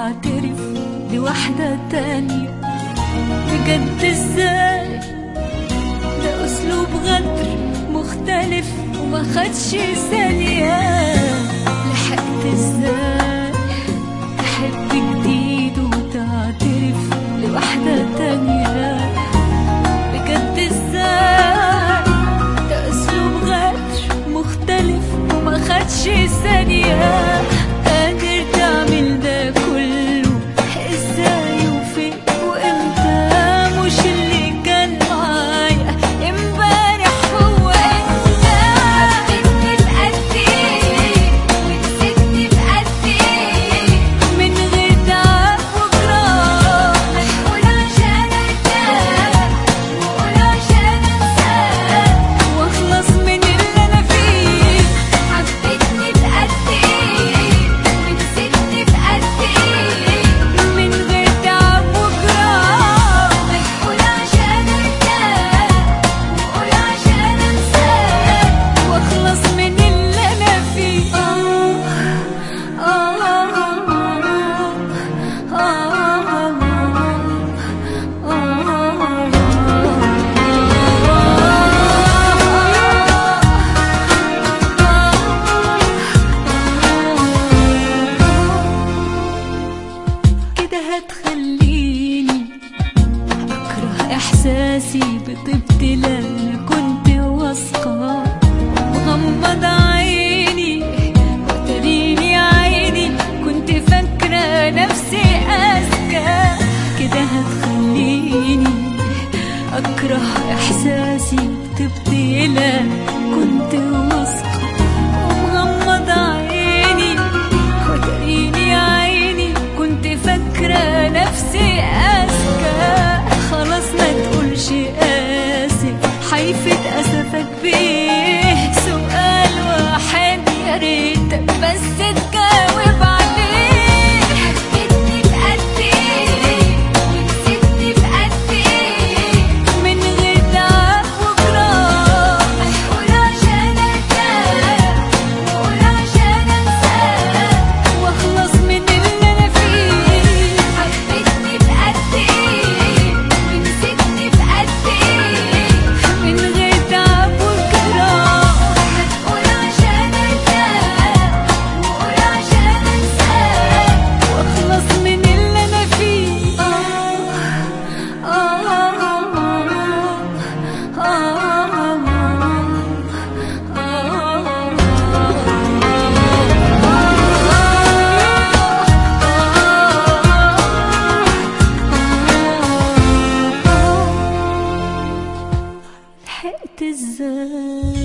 تعترف لواحدة تانية بجد ازاي ده اسلوب غدر مختلف وما خدش ثانية لحقت ازاي تحب جديد وتعترف لواحدة تانية بجد ازاي ده اسلوب غدر مختلف وما خدش ثانية قادر تعمل ده كله ازاي وفين وامتى مش اللي كان معايا امبارح هو انت حبيتني بقد ايه ونسيتني بقد ايه من غير تعب وجراح قول عشان ارتاح وقول عشان انساك واخلص من اللي انا فيه حبيتني بقد ايه ونسيتني بقد ايه من غير تعب وجراح قول عشان ارتاح وقول عشان انساك واخلص من اللي انا فيه آه آه آه كده هتخليني أكره إحساسي بطيبتي اللي أنا كنت واثقة وغمض عيني وتريني عيني كنت فاكرة نفسي أذكى كده هتخليني أكره إحساسي بطيبتي اللي أنا كنت واثقة ومغمض عيني وتريني عيني كنت فاكرة نفسي أذكى خلاص ما تقولش آسف حيفة أسفك بيه سؤال واحد يا ريتك بس تجاوب عليه حبيتني بقد ايه ونسيتني بقد ايه من غير تعب وجراح قول عشان ارتاح وقول عشان انساك واخلص من اللي أنا فيه حبيتني بقد ايه ونسيتني بقد ايه من غير تعب وجراح قول عشان ارتاح وقول عشان انساك واخلص من اللي انا فيه آه آه لحقت ازاي